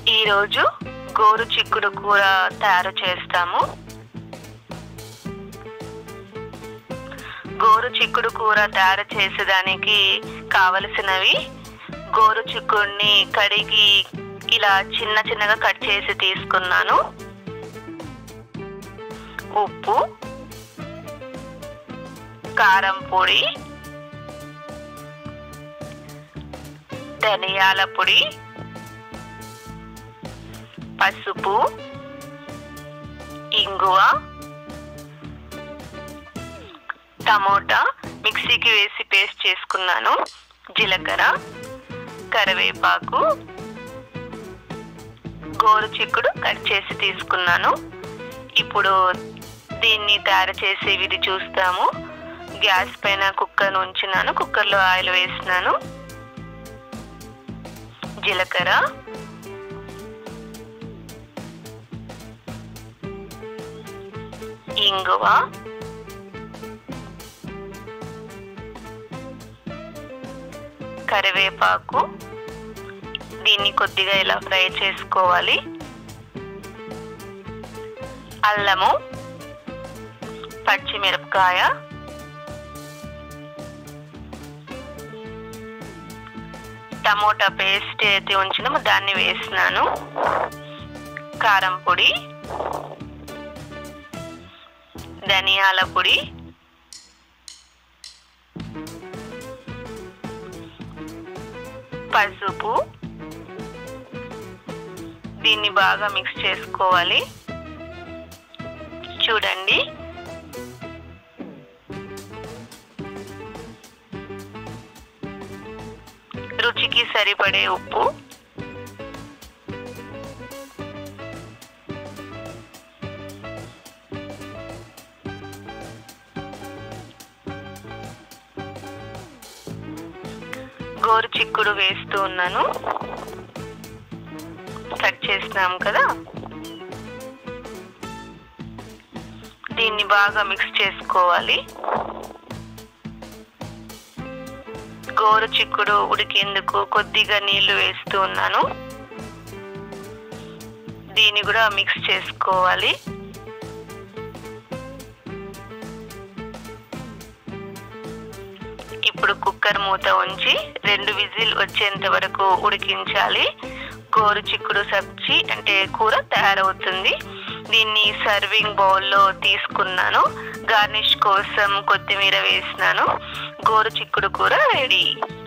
ఈరోజు గోరు చిక్కుడు కూర తయారు చేస్తాము గోరు చిక్కుడు కూర తయారు చేసేదానికి కావలసినవి గోరు చిక్కుడిని కడిగి ఇలా చిన్న చిన్నగా కట్ చేసి తీసుకున్నాను ఉప్పు కారం పొడి ధనియాల పొడి పసుపు ఇంగువ టమోటా మిక్సీకి వేసి పేస్ట్ చేసుకున్నాను జీలకర్ర కరివేపాకు గోరు చిక్కుడు కట్ చేసి తీసుకున్నాను ఇప్పుడు దీన్ని తయారు చేసే విధి చూస్తాము గ్యాస్ పైన కుక్కర్ ఉంచినాను కుక్కర్లో ఆయిల్ వేసినాను జీలకర్ర ఇంగువ కరివేపాకు దీన్ని కొద్దిగా ఇలా ఫ్రై చేసుకోవాలి అల్లము పచ్చిమిరపకాయ టమోటా పేస్ట్ అయితే ఉంచినామో దాన్ని వేసినాను కారం పొడి ధనియాల పొడి పసుపు దీన్ని బాగా మిక్స్ చేసుకోవాలి చూడండి రుచికి సరిపడే ఉప్పు గోరు చిక్కుడు వేస్తూ ఉన్నాను కట్ చేసినాం కదా దీన్ని బాగా మిక్స్ చేసుకోవాలి గోరు చిక్కుడు ఉడికేందుకు కొద్దిగా నీళ్లు వేస్తూ ఉన్నాను దీన్ని కూడా మిక్స్ చేసుకోవాలి ఇప్పుడు కుక్కర్ మూత ఉంచి రెండు విజిల్ వచ్చేంత వరకు ఉడికించాలి గోరు చిక్కుడు సబ్జీ అంటే కూర తయారవుతుంది దీన్ని సర్వింగ్ బౌల్లో తీసుకున్నాను గార్నిష్ కోసం కొత్తిమీర వేసినాను గోరు చిక్కుడు కూర రెడీ